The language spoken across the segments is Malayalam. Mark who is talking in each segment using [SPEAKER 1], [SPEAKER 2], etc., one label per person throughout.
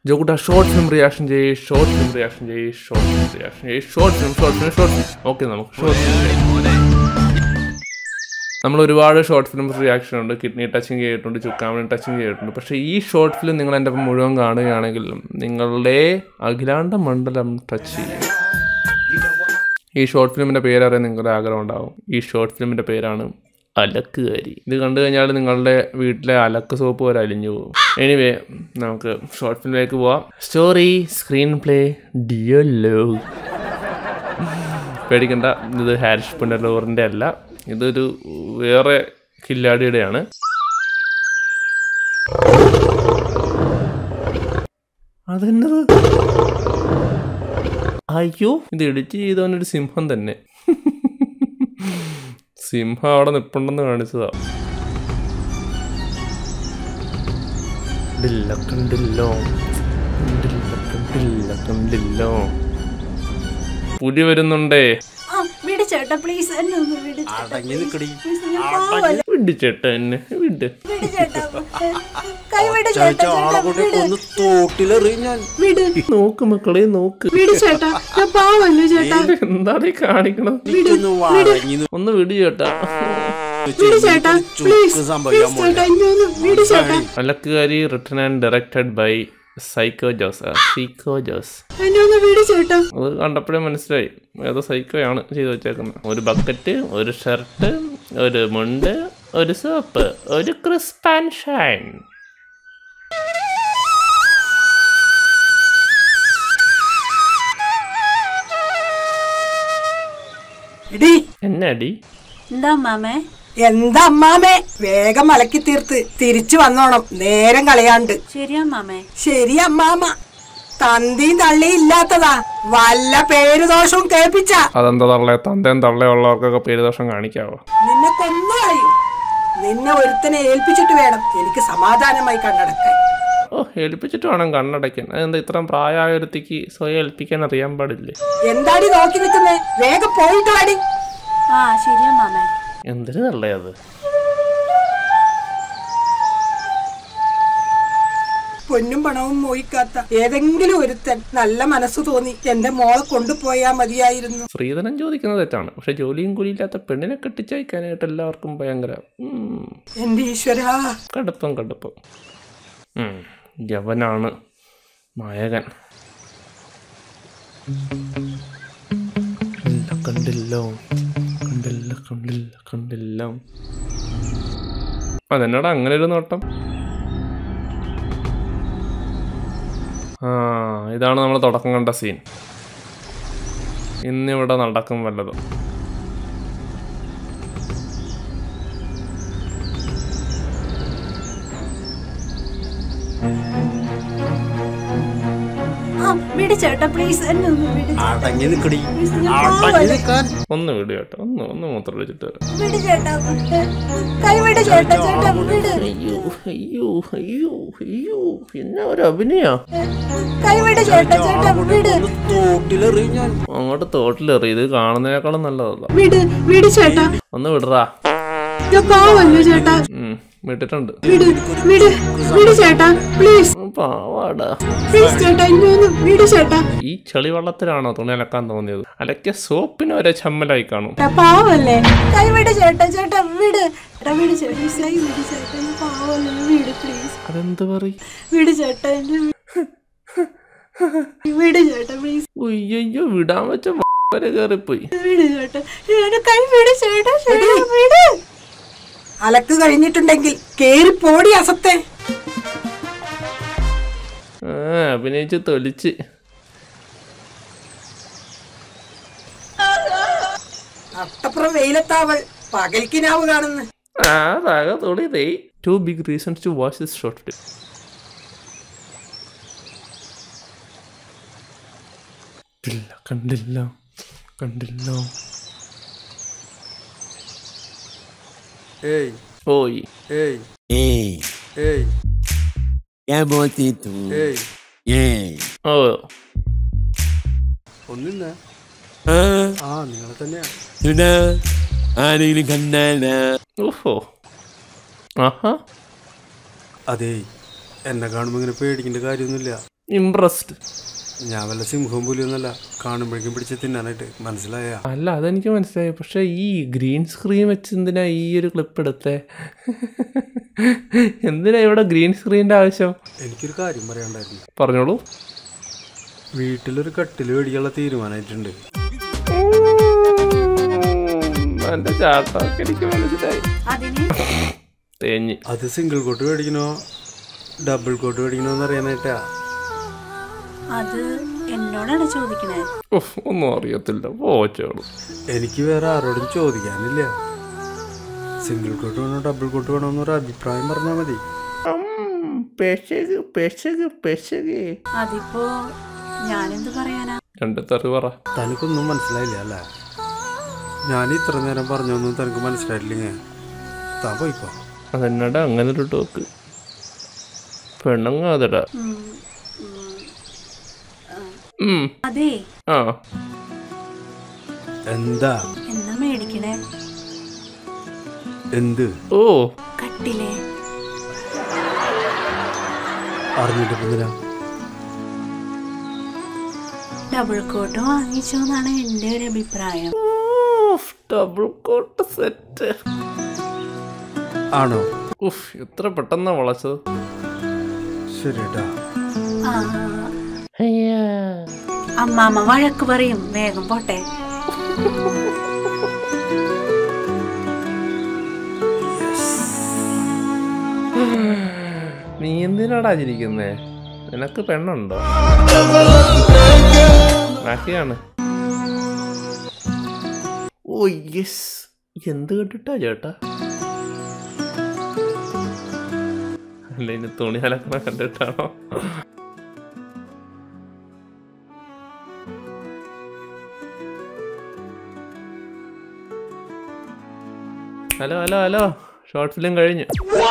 [SPEAKER 1] ജോക്കുട്ട ഷോർട്ട് ഫിലിം റിയാക്ഷൻ ചെയ്യ് ഷോർട്ട് ഫിലിം റിയാക്ഷൻ ചെയ്യ് ഷോർട്ട് ഫിലിം റിയാക്ഷൻ ചെയ്യ് short film short film short film okay നമുക്ക് ഷോർട്ട് ഫിലിം നമ്മൾ ഒരുപാട് ഷോർട്ട് ഫിലിം റിയാക്ഷൻ ഉണ്ട് കിഡ്നി ടച്ചിങ് ചെയ്തിട്ടുണ്ട് ചുക്കാമണി ടച്ചിങ് ചെയ്തിട്ടുണ്ട് പക്ഷേ ഈ ഷോർട്ട് ഫിലിം നിങ്ങൾ എൻ്റെ ഒപ്പം മുഴുവൻ കാണുകയാണെങ്കിൽ നിങ്ങളുടെ അഖിലാണ്ട മണ്ഡലം ടച്ച് ചെയ്യും ഈ ഷോർട്ട് ഫിലിമിൻ്റെ പേരറിയാൻ നിങ്ങളുടെ ആഗ്രഹം ഉണ്ടാവും ഈ ഷോർട്ട് ഫിലിമിൻ്റെ പേരാണ് അലക്കുകാരി ഇത് കണ്ടു കഴിഞ്ഞാൽ നിങ്ങളുടെ വീട്ടിലെ അലക്ക് സോപ്പ് വരെ അലിഞ്ഞു പോകും എനിവേ നമുക്ക് ഷോർട്ട് ഫിലിമിലേക്ക് പോവാം story screenplay dear love പേടിക്കണ്ട ഇത് ഹാരിഷ് പുനലൂറിൻ്റെ അല്ല ഇതൊരു വേറെ കില്ലാടിയുടെയാണ് അതെന്നത് അയ്യോ ഇത് എഡിറ്റ് ചെയ്തവനൊരു സിംഹം തന്നെ സിംഹം അവിടെ നിപ്പുണ്ടെന്ന് കാണിച്ചതാ ഡില്ല കണ്ടില്ലോ കണ്ടില്ല കണ്ടില്ല കണ്ടില്ലോ പുലി വരുന്നുണ്ടേ
[SPEAKER 2] ആ വിട് ചേട്ടാ പ്ലീസ് എന്നെ ഒന്ന് വിട് ചേട്ടാ
[SPEAKER 3] അടങ്ങി നിക്കടി
[SPEAKER 2] പ്ലീസ് ഞാൻ പാവല്ല
[SPEAKER 1] വിട് ചേട്ടാ എന്നെ വിട്
[SPEAKER 2] വിട് ചേട്ടാ കൈ വിട് ചേട്ടാ
[SPEAKER 3] ആളെ
[SPEAKER 2] ചേട്ടാ
[SPEAKER 3] കൊണ്ട്
[SPEAKER 2] വിട്
[SPEAKER 3] ഒന്ന് തോട്ടിലെറിയും ഞാൻ
[SPEAKER 2] വിട്
[SPEAKER 1] നോക്ക് മക്കളെ നോക്ക്
[SPEAKER 2] വിട് ചേട്ടാ ഞാൻ പാവല്ലേ ചേട്ടാ
[SPEAKER 1] എന്താണ് ഈ കാണിക്കണത്
[SPEAKER 3] എനിക്കൊന്ന് വഴങ്ങി
[SPEAKER 1] ഒന്ന് വിട് ചേട്ടാ
[SPEAKER 2] വിട് ചേട്ടാ പ്ലീസ്
[SPEAKER 3] സംഭവിക്കാൻ
[SPEAKER 2] പ്ലീസ് ചേട്ടാ എന്നെ ഒന്ന് വിട് ചേട്ടാ
[SPEAKER 1] അലക്കുകാരി written and directed by psycho Jose psycho Jose
[SPEAKER 2] എന്നെ ഒന്ന് വിട് ചേട്ടാ
[SPEAKER 1] അത് കണ്ടപ്പോഴേ മനസ്സിലായി ഏതോ സൈക്കോയാണ് ചെയ്തു വെച്ചേക്കുന്നത് ഒരു ബക്കറ്റ് ഒരു ഷർട്ട് ഒരു മുണ്ട് ഒരു സോപ്പ് ഒരു ക്രിസ്പ് ആൻഡ് ഷൈൻ
[SPEAKER 4] ഇടി
[SPEAKER 1] എന്നാടി
[SPEAKER 2] എന്താ മാമേ
[SPEAKER 4] എന്താ അമ്മാമേ വേഗം മലക്കി തീർത്ത് തിരിച്ചു വന്നോണം നേരം കളയാണ്ട്
[SPEAKER 2] ശരിയാ മാമേ
[SPEAKER 4] ശരി അമ്മാമ തന്തിയും തള്ളിയും ഇല്ലാത്തതാ വല്ല പേര് ദോഷവും കേൾപ്പിച്ച
[SPEAKER 1] അതെന്താ തള്ളേ തന്തയും തള്ളയുള്ളവർക്കൊക്കെ പേരുദോഷം കാണിക്കാവോ
[SPEAKER 4] നിന്നെ കൊന്നു കളയും നിന്നെ ഒരുത്തനെ ഏൽപ്പിച്ചിട്ട് വേണം എനിക്ക് സമാധാനമായി കണ്ണടക്കാൻ
[SPEAKER 1] ഓ ഏൽപ്പിച്ചിട്ട് വേണം കണ്ണടയ്ക്കാൻ അതെന്താ ഇത്രയും പ്രായമായ ഒരുത്തിക്ക് സ്വയം ഏൽപ്പിക്കാൻ അറിയാൻ പാടില്ലേ
[SPEAKER 4] എന്താടി നോക്കി നിൽക്കുന്നേ വേഗം പോയിട്ട് വാടി
[SPEAKER 2] ആ ശരിയാ മാമേ
[SPEAKER 1] എന്തിനു തള്ളേ അത്
[SPEAKER 4] പൊന്നും പണവും മോഹിക്കാത്ത ഏതെങ്കിലും ഒരുത്തൻ നല്ല മനസ്സ് തോന്നി എന്റെ മോളെ കൊണ്ടുപോയാ മതിയായിരുന്നു
[SPEAKER 1] സ്ത്രീധനം ചോദിക്കുന്നത് തെറ്റാണ് പക്ഷെ ജോലിയും കൂലിയില്ലാത്ത പെണ്ണിനെ കെട്ടിച്ചയക്കാനായിട്ട് എല്ലാവർക്കും ഭയങ്കര ഉം,
[SPEAKER 4] എന്റെ ഈശ്വരാ
[SPEAKER 1] കടുപ്പം കടുപ്പം ഉം, യവനാണ് നായകൻ ഇല്ല, കണ്ടില്ലോ കണ്ടില്ല കണ്ടില്ല കണ്ടില്ല അതെന്നോട് അങ്ങനെ ഒരു നോട്ടം ആ ഇതാണ് നമ്മൾ തുടക്കം കണ്ട സീൻ ഇന്നിവിടെ നടക്കും വല്ലതും
[SPEAKER 2] ആ വിട് ചേട്ടാ പ്ലീസ് എന്നെ ഒന്ന് വിട് ചേട്ടാ.
[SPEAKER 3] അടങ്ങി നിക്കടി
[SPEAKER 2] പ്ലീസ് ഞാൻ
[SPEAKER 3] അടങ്ങി
[SPEAKER 2] പാവല്ലേ
[SPEAKER 3] നിക്കാൻ
[SPEAKER 1] ഒന്ന് വിട് കേട്ടോ ഒന്ന് ഒന്ന് മൂത്രം ഒഴിച്ചിട്ട് വരാം
[SPEAKER 2] വിട് ചേട്ടാ കൈ വിട് ചേട്ടാ ചേട്ടാ വിട്
[SPEAKER 1] അയ്യോ അയ്യോ അയ്യോ അയ്യോ പിന്നെ ഒരു അഭിനയ
[SPEAKER 2] കൈ വിട് ചേട്ടാ ചേട്ടാ വിട്
[SPEAKER 3] ഒന്ന് തോട്ടിലെറിയും ഞാൻ
[SPEAKER 1] അങ്ങോട്ട് തോട്ടിലെറി ഇത് കാണുന്നതിനേക്കാളും നല്ലതല്ല
[SPEAKER 2] വിട് വിട് ചേട്ടാ
[SPEAKER 1] ഒന്ന് വിടറാ
[SPEAKER 2] ഞാൻ പാവല്ലേ ചേട്ടാ
[SPEAKER 1] ഉം, വിട്ടിട്ടുണ്ട്
[SPEAKER 2] വിട് വിട് വിട് ചേട്ടാ പ്ലീസ്
[SPEAKER 1] പാവാടാ
[SPEAKER 2] പ്ലീസ് ചേട്ടാ എന്നെ ഒന്ന് വിട് ചേട്ടാ
[SPEAKER 1] ഈ ചെളി വെള്ളത്തിലാണോ തുണി അലക്കാൻ തോന്നിയത് അലക്കിയ സോപ്പിന് വരെ ചമ്മലായി കാണും
[SPEAKER 2] ചേട്ടാ, പാവല്ലേ കൈ വിട് ചേട്ടാ ചേട്ടാ വിട് എടാ വിട് ചേട്ടാ പ്ലീസ് കൈ വിട് ചേട്ടാ ഞാൻ പാവല്ലേ വിട് പ്ലീസ്
[SPEAKER 1] അതെന്ത് പറയും
[SPEAKER 2] വിട് ചേട്ടാ എന്നെ വി- വിട് ചേട്ടാ പ്ലീസ്
[SPEAKER 1] ഉയ്യോ വിടാൻ വെച്ച വരെ കയറിപ്പോയി
[SPEAKER 2] വിട് ചേട്ടാ എന്നെ കൈ വിട് ചേട്ടാ ചേട്ടാ വിട്
[SPEAKER 4] അലക്ക് കഴിഞ്ഞിട്ടുണ്ടെങ്കിൽ കേറി പോടി അസത്തെ
[SPEAKER 1] ആ അഭിനയിച്ച് തൊലിച്ച്
[SPEAKER 4] അട്ടപ്പുറം വെയിലത്താവൾ പകൽക്കിനാവ് കാണുന്നു
[SPEAKER 1] ആ താക തൊളി ദേ two big reasons to watch this short film ഇല്ല കണ്ടില്ല കണ്ടില്ല
[SPEAKER 3] ഏയ്
[SPEAKER 1] ഓയ്
[SPEAKER 3] ഏയ്
[SPEAKER 5] Ei,
[SPEAKER 3] ഏയ്
[SPEAKER 5] é bonito.
[SPEAKER 3] ഏയ്
[SPEAKER 5] Ei.
[SPEAKER 1] ഓ
[SPEAKER 3] ഒന്നിന്ന
[SPEAKER 5] Ah,
[SPEAKER 3] ആ നിങ്ങളെ തന്നെയാ
[SPEAKER 5] sudah. Ada ini kandana.
[SPEAKER 1] ഓഹോ ആഹാ
[SPEAKER 3] അതേ എന്നെ കാണുമ്പോ ഇങ്ങനെ പേടിക്കേണ്ട കാര്യമൊന്നുമില്ല
[SPEAKER 1] ഇംപ്രസ്ഡ്
[SPEAKER 3] ഞാൻ വല്ല സിംഹവും പുലിയൊന്നല്ല കാണുമ്പോഴേക്കും പിടിച്ച് തിന്നാനായിട്ട് മനസ്സിലായ
[SPEAKER 1] അല്ല അതെനിക്ക് മനസ്സിലായി പക്ഷെ ഈ ഗ്രീൻ സ്ക്രീൻ വെച്ച് എന്തിനാ ഈ ഒരു ക്ലിപ്പ് എടുത്തേ എന്തിനാ ഇവിടെ ഗ്രീൻ സ്ക്രീനിന്റെ ആവശ്യം
[SPEAKER 3] എനിക്കൊരു കാര്യം പറയാണ്ടായിരുന്നു
[SPEAKER 1] പറഞ്ഞോളൂ
[SPEAKER 3] വീട്ടിലൊരു കട്ടിൽ മേടിക്കാനുള്ള തീരുമാനമായിട്ടുണ്ട്
[SPEAKER 1] എന്റെ ചാട്ടൊക്കെ എനിക്ക് മനസ്സിലായി
[SPEAKER 2] അതിന്
[SPEAKER 1] തേഞ്ഞ്
[SPEAKER 3] അത് സിംഗിൾ കോട്ട് മേടിക്കണോ ഡബിൾ കോട്ട് മേടിക്കണോ എന്ന് അറിയാനായിട്ടാ
[SPEAKER 2] അത് എന്നോടാണ് ചോദിക്കണേ
[SPEAKER 1] ഉഫ്, ഒന്നും അറിയത്തില്ല പോച്ചോളൂ
[SPEAKER 3] എനിക്ക് വേറെ ആരോടും ചോദിക്കാനില്ല സിംഗിൾ കോട്ട് വേണോ ഡബിൾ കോട്ട് വേണോ എന്നൊരു അഭിപ്രായം പറഞ്ഞാൽ മതി
[SPEAKER 1] പെശക് പെശക് പെശക്
[SPEAKER 2] അതിപ്പോ ഞാനെന്ത് പറയാനാ
[SPEAKER 1] രണ്ട് തെറി പറ
[SPEAKER 3] തനിക്കൊന്നും മനസ്സിലായില്ല അല്ലേ ഞാൻ ഇത്ര നേരം പറഞ്ഞൊന്നും തനിക്ക് മനസ്സിലായിട്ടില്ലെങ്കിൽ താൻ പോയിക്കോ
[SPEAKER 1] അതെന്നടാ അങ്ങനെ ഒരു ടോക്ക് പെണ്ണങ്ങാതടാ
[SPEAKER 2] ഉം, ഉം.
[SPEAKER 1] ഉം,
[SPEAKER 2] അതെ
[SPEAKER 1] ആ
[SPEAKER 3] എന്താ
[SPEAKER 2] എന്നാ മേടിക്കണേ
[SPEAKER 3] എന്ത്
[SPEAKER 1] ഓ
[SPEAKER 2] കട്ടിലേ
[SPEAKER 3] അറിഞ്ഞിട്ട് എന്തിനാ
[SPEAKER 2] ഡബിൾ കോട്ട് വാങ്ങിച്ചോ എന്നാണ് എന്റെ ഒരു അഭിപ്രായം
[SPEAKER 1] ഡബിൾ കോട്ട് സെറ്റ്
[SPEAKER 3] ആണോ
[SPEAKER 1] ഉഫ് എത്ര പെട്ടെന്നാ വളച്ചത്
[SPEAKER 3] ശരിട്ടാ
[SPEAKER 2] ആ അമ്മാമ്മ വഴക്ക് പറയും വേഗം പോട്ടെ
[SPEAKER 1] നീ എന്തിനാടാ ചിരിക്കുന്നേ നിനക്ക് പെണ്ണുണ്ടോ ബാക്കിയാണ് ഓ യെസ് എന്ത് കേട്ടിട്ടാ ചേട്ടാ അല്ല ഇനി തുണി അലക്കണ കണ്ടിട്ടാണോ hello hello hello short film കഴിഞ്ഞു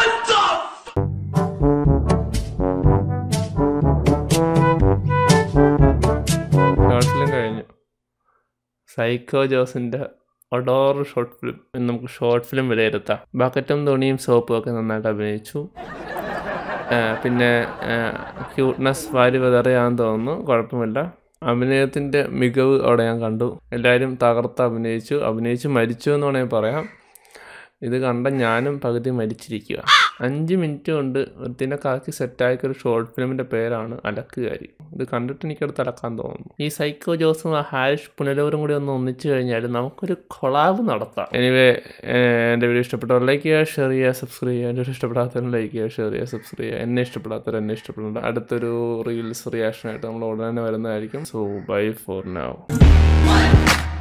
[SPEAKER 1] ഷോർട്ട് ഫിലിം കഴിഞ്ഞു സൈക്കോ ജോസിന്റെ ഒഡോർ ഷോർട്ട് ഫിലിം എന്ന് നമുക്ക് ഷോർട്ട് ഫിലിം വിലയിരുത്താം ബക്കറ്റും തുണിയും സോപ്പും ഒക്കെ നന്നായിട്ട് അഭിനയിച്ചു ആ, പിന്നെ ക്യൂട്ട്നെസ് വാരി വിതറിയാന്ന് തോന്നുന്നു കുഴപ്പമില്ല അഭിനയത്തിൻ്റെ മികവ് അവിടെ ഞാൻ കണ്ടു എല്ലാവരും തകർത്ത് അഭിനയിച്ചു അഭിനയിച്ച് മരിച്ചു എന്ന് വേണമെങ്കിൽ പറയാം ഇത് കണ്ട ഞാനും പകുതി മരിച്ചിരിക്കുക അഞ്ച് മിനിറ്റ് കൊണ്ട് വൃത്തിനെ കാക്കി സെറ്റാക്കിയ ഒരു ഷോർട്ട് ഫിലിമിൻ്റെ പേരാണ് അലക്കുകാരി ഇത് കണ്ടിട്ട് എനിക്കടുത്ത് അലക്കാൻ തോന്നുന്നു ഈ സൈക്കോ ജോസും ആ ഹാരിഷ് പുനലൂരും കൂടി ഒന്ന് ഒന്നിച്ചു കഴിഞ്ഞാൽ നമുക്കൊരു കൊളാബ് നടത്താം എനിവേ എൻ്റെ വീഡിയോ ഇഷ്ടപ്പെട്ടവർ ലൈക്ക് ചെയ്യുക ഷെയർ ചെയ്യുക സബ്സ്ക്രൈബ് ചെയ്യുക എൻ്റെ വീഡിയോ ഇഷ്ടപ്പെടാത്തവരും ലൈക്ക് ചെയ്യുക ഷെയർ ചെയ്യുക സബ്സ്ക്രൈബ് ചെയ്യുക എന്നെ ഇഷ്ടപ്പെടാത്തവർ എന്നെ ഇഷ്ടപ്പെടുന്നുണ്ട് അടുത്തൊരു റീൽസ് റിയാക്ഷനായിട്ട് നമ്മൾ ഉടനെ വരുന്നതായിരിക്കും സോ ബൈ ഫോർ നൗ